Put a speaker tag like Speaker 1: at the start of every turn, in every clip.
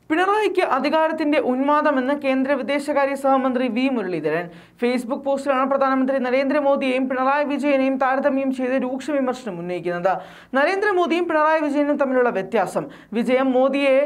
Speaker 1: പിണറായിക്ക് അധികാരത്തിന്റെ ഉന്മാദമെന്ന് കേന്ദ്ര വിദേശകാര്യ സഹമന്ത്രി വി മുരളീധരൻ ഫേസ്ബുക്ക് പോസ്റ്റിലാണ് പ്രധാനമന്ത്രി നരേന്ദ്രമോദിയെയും പിണറായി വിജയനെയും താരതമ്യം ചെയ്ത് രൂക്ഷ വിമർശനം ഉന്നയിക്കുന്നത് നരേന്ദ്രമോദിയും പിണറായി വിജയനും തമ്മിലുള്ള വ്യത്യാസം വിജയം മോദിയെ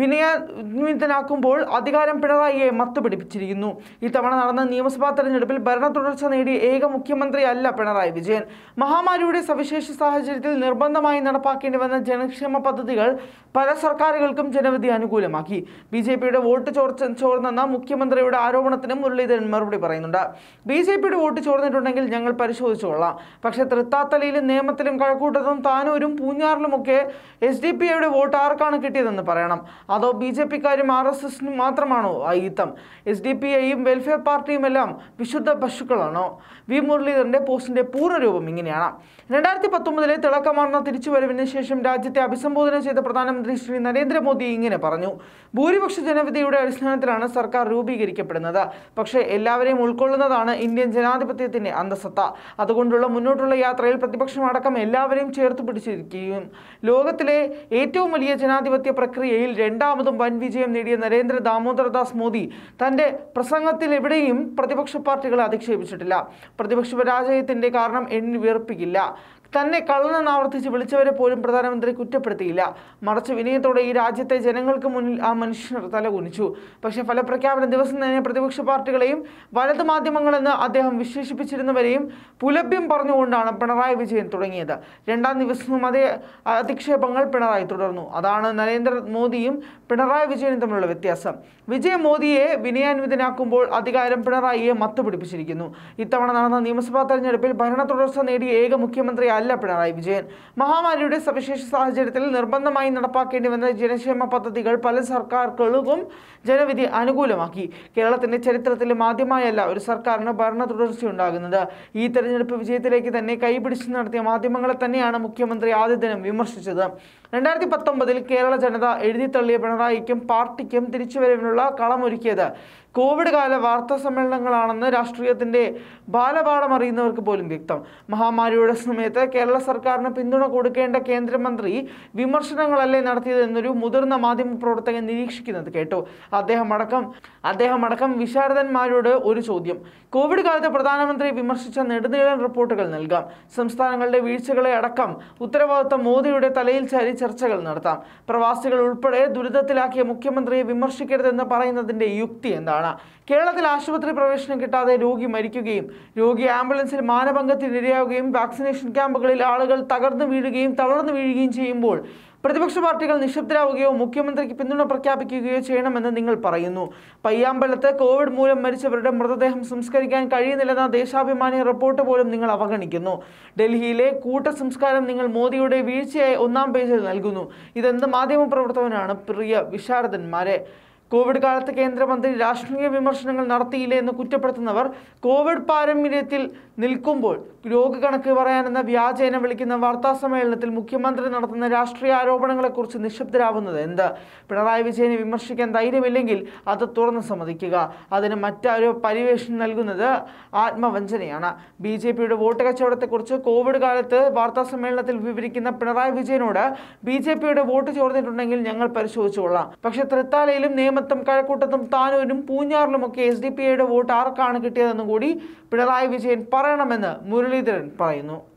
Speaker 1: വിനയാന്വിതനാക്കുമ്പോൾ അധികാരം പിണറായിയെ മത്തുപിടിപ്പിച്ചിരിക്കുന്നു ഇത്തവണ നടന്ന നിയമസഭാ തെരഞ്ഞെടുപ്പിൽ ഭരണ തുടർച്ച നേടിയ ഏക മുഖ്യമന്ത്രി അല്ല പിണറായി വിജയൻ മഹാമാരിയുടെ സവിശേഷ സാഹചര്യത്തിൽ നിർബന്ധമായി നടപ്പാക്കേണ്ടി വന്ന ജനക്ഷേമ പദ്ധതികൾ പല സർക്കാരുകൾക്കും ജനവിധി അനുകൂലമാക്കി ബി ജെ പിയുടെ വോട്ട് ചോർച്ച ചോർന്നെന്ന മുഖ്യമന്ത്രിയുടെ ആരോപണത്തിന് മുരളീധരൻ മറുപടി പറയുന്നുണ്ട് ബി ജെ പിയുടെ വോട്ട് ചോർന്നിട്ടുണ്ടെങ്കിൽ ഞങ്ങൾ പരിശോധിച്ചു കൊള്ളാം പക്ഷേ തൃത്താത്തലയിലും നേമത്തിലും കഴക്കൂട്ടത്തും താനൂരും പൂഞ്ഞാറിലുമൊക്കെ എസ് ഡി പി ഐയുടെ വോട്ട് ആർക്കാണ് കിട്ടിയതെന്ന് പറയണം അതോ ബി ജെ പിക്കാരും ആർ എസ് എസിനും മാത്രമാണോ അയിത്തം എസ് ഡി പി ഐയും വെൽഫെയർ പാർട്ടിയും എല്ലാം വിശുദ്ധ പശുക്കളാണോ വി മുരളീധരന്റെ പോസ്റ്റിന്റെ പൂർണ്ണരൂപം ഇങ്ങനെയാണ് രണ്ടായിരത്തി പത്തൊമ്പതിലെ തിളക്കമാർന്ന തിരിച്ചുവരവിന് ശേഷം രാജ്യത്തെ അഭിസംബോധന ചെയ്ത പ്രധാനമന്ത്രി ശ്രീ നരേന്ദ്രമോദി ഇങ്ങനെ പറഞ്ഞു ഭൂരിപക്ഷ ജനവിധിയുടെ അടിസ്ഥാനത്തിലാണ് സർക്കാർ രൂപീകരിക്കപ്പെടുന്നത് പക്ഷേ എല്ലാവരെയും ഉൾക്കൊള്ളുന്നതാണ് ഇന്ത്യൻ ജനാധിപത്യത്തിന്റെ അന്തസത്ത അതുകൊണ്ടുള്ള മുന്നോട്ടുള്ള യാത്രയിൽ പ്രതിപക്ഷം അടക്കം എല്ലാവരെയും ചേർത്ത് പിടിച്ചിരിക്കുകയും ലോകത്തിലെ ഏറ്റവും വലിയ ജനാധിപത്യ പ്രക്രിയയിൽ രണ്ടാമതും വൻ വിജയം നേടിയ നരേന്ദ്ര ദാമോദർദാസ് മോദി തന്റെ പ്രസംഗത്തിൽ എവിടെയും പ്രതിപക്ഷ പാർട്ടികളെ അധിക്ഷേപിച്ചിട്ടില്ല പ്രതിപക്ഷ പരാജയത്തിന്റെ കാരണം എണ്ണി വീർപ്പിക്കില്ല തന്നെ കള്ളനെന്ന് ആവർത്തിച്ച് വിളിച്ചവരെ പോലും പ്രധാനമന്ത്രി കുറ്റപ്പെടുത്തിയില്ല മറിച്ച് വിനയത്തോടെ ഈ രാജ്യത്തെ ജനങ്ങൾക്ക് മുന്നിൽ ആ മനുഷ്യർ തലകുനിച്ചു പക്ഷേ ഫലപ്രഖ്യാപന ദിവസം തന്നെ പ്രതിപക്ഷ പാർട്ടികളെയും വലത് മാധ്യമങ്ങളെന്ന് അദ്ദേഹം വിശേഷിപ്പിച്ചിരുന്നവരെയും പുലഭ്യം പറഞ്ഞുകൊണ്ടാണ് പിണറായി വിജയൻ തുടങ്ങിയത് രണ്ടാം ദിവസവും അതേ അധിക്ഷേപങ്ങൾ പിണറായി തുടർന്നു അതാണ് നരേന്ദ്രമോദിയും പിണറായി വിജയനും തമ്മിലുള്ള വ്യത്യാസം വിജയ മോദിയെ വിനയാന്വിതനാക്കുമ്പോൾ അധികാരം പിണറായിയെ മത്തുപിടിപ്പിച്ചിരിക്കുന്നു ഇത്തവണ നടന്ന നിയമസഭാ തെരഞ്ഞെടുപ്പിൽ ഭരണ തുടർച്ച നേടിയ ഏക മുഖ്യമന്ത്രി അല്ല പിണറായി വിജയൻ മഹാമാരിയുടെ സവിശേഷ സാഹചര്യത്തിൽ നിർബന്ധമായി നടപ്പാക്കേണ്ടി വന്ന ജനക്ഷേമ പദ്ധതികൾ പല സർക്കാരുകൾക്കും ജനവിധി അനുകൂലമാക്കി കേരളത്തിന്റെ ചരിത്രത്തിൽ ആദ്യമായല്ല ഒരു സർക്കാരിന് ഭരണ തുടർച്ചയുണ്ടാകുന്നത് ഈ തെരഞ്ഞെടുപ്പ് വിജയത്തിലേക്ക് തന്നെ കൈപിടിച്ച് നടത്തിയ മാധ്യമങ്ങളെ തന്നെയാണ് മുഖ്യമന്ത്രി ആദ്യ ദിനം വിമർശിച്ചത് രണ്ടായിരത്തി പത്തൊമ്പതിൽ കേരള ജനത എഴുതിത്തള്ളിയ പിണറായിക്കും പാർട്ടിക്കും തിരിച്ചുവരവിനുള്ള കളമൊരുക്കിയത് കോവിഡ് കാല വാർത്താ സമ്മേളനങ്ങളാണെന്ന് രാഷ്ട്രീയത്തിന്റെ ബാലപാഠം അറിയുന്നവർക്ക് പോലും വ്യക്തം മഹാമാരിയുടെ സമയത്ത് കേരള സർക്കാരിന് പിന്തുണ കൊടുക്കേണ്ട കേന്ദ്രമന്ത്രി വിമർശനങ്ങളല്ലേ നടത്തിയത് എന്നൊരു മുതിർന്ന മാധ്യമ പ്രവർത്തകൻ നിരീക്ഷിക്കുന്നത് കേട്ടു അദ്ദേഹം അടക്കം അദ്ദേഹം അടക്കം വിശാരദന്മാരോട് ഒരു ചോദ്യം കോവിഡ് കാലത്ത് പ്രധാനമന്ത്രി വിമർശിച്ച നെടുനീളൻ റിപ്പോർട്ടുകൾ നൽകാം സംസ്ഥാനങ്ങളുടെ വീഴ്ചകളെ അടക്കം ഉത്തരവാദിത്തം മോദിയുടെ തലയിൽ ചാരി ചർച്ചകൾ നടത്താം പ്രവാസികൾ ഉൾപ്പെടെ ദുരിതത്തിലാക്കിയ മുഖ്യമന്ത്രിയെ വിമർശിക്കരുതെന്ന് പറയുന്നതിന്റെ യുക്തി എന്താണ് കേരളത്തിൽ ആശുപത്രി പ്രവേശനം കിട്ടാതെ രോഗി മരിക്കുകയും രോഗി ആംബുലൻസിൽ മാനഭംഗത്തിന് ഇരയാവുകയും വാക്സിനേഷൻ ക്യാമ്പുകളിൽ ആളുകൾ തകർന്നു വീഴുകയും തളർന്നു വീഴുകയും ചെയ്യുമ്പോൾ പ്രതിപക്ഷ പാർട്ടികൾ നിശബ്ദരാവുകയോ മുഖ്യമന്ത്രിക്ക് പിന്തുണ പ്രഖ്യാപിക്കുകയോ ചെയ്യണമെന്ന് നിങ്ങൾ പറയുന്നു പയ്യാമ്പലത്ത് കോവിഡ് മൂലം മരിച്ചവരുടെ മൃതദേഹം സംസ്കരിക്കാൻ കഴിയുന്നില്ലെന്ന ദേശാഭിമാനി റിപ്പോർട്ട് പോലും നിങ്ങൾ അവഗണിക്കുന്നു ഡൽഹിയിലെ കൂട്ട സംസ്കാരം നിങ്ങൾ മോദിയുടെ വീഴ്ചയായി ഒന്നാം പേജിൽ നൽകുന്നു ഇതെന്ത് മാധ്യമ പ്രവർത്തകനാണ് പ്രിയ വിശാരദന്മാരെ കോവിഡ് കാലത്ത് കേന്ദ്രമന്ത്രി രാഷ്ട്രീയ വിമർശനങ്ങൾ നടത്തിയില്ല എന്ന് കുറ്റപ്പെടുത്തുന്നവർ കോവിഡ് പാരമ്പര്യത്തിൽ നിൽക്കുമ്പോൾ രോഗക്കണക്ക് പറയാനെന്ന വ്യാജേന വിളിക്കുന്ന വാർത്താ സമ്മേളനത്തിൽ മുഖ്യമന്ത്രി നടത്തുന്ന രാഷ്ട്രീയ ആരോപണങ്ങളെക്കുറിച്ച് നിശബ്ദരാവുന്നത് എന്ത് പിണറായി വിജയനെ വിമർശിക്കാൻ ധൈര്യമില്ലെങ്കിൽ അത് തുറന്ന് സമ്മതിക്കുക അതിന് മറ്റാരോ പരിവേഷണം നൽകുന്നത് ആത്മവഞ്ചനയാണ് ബി ജെ പിയുടെ വോട്ട് കച്ചവടത്തെക്കുറിച്ച് കോവിഡ് കാലത്ത് വാർത്താ സമ്മേളനത്തിൽ വിവരിക്കുന്ന പിണറായി വിജയനോട് ബി ജെ പിയുടെ വോട്ട് ചോർന്നിട്ടുണ്ടെങ്കിൽ ഞങ്ങൾ പരിശോധിച്ചുകൊള്ളാം പക്ഷേ തൃത്താലയിലും നേമത്തും കഴക്കൂട്ടത്തും താനൂരും പൂഞ്ഞാറിലുമൊക്കെ എസ് ഡി പി ഐയുടെ വോട്ട് ആർക്കാണ് കിട്ടിയതെന്നും കൂടി പിണറായി വിജയൻ പറയണമെന്ന് മുരളീധരൻ പറയുന്നു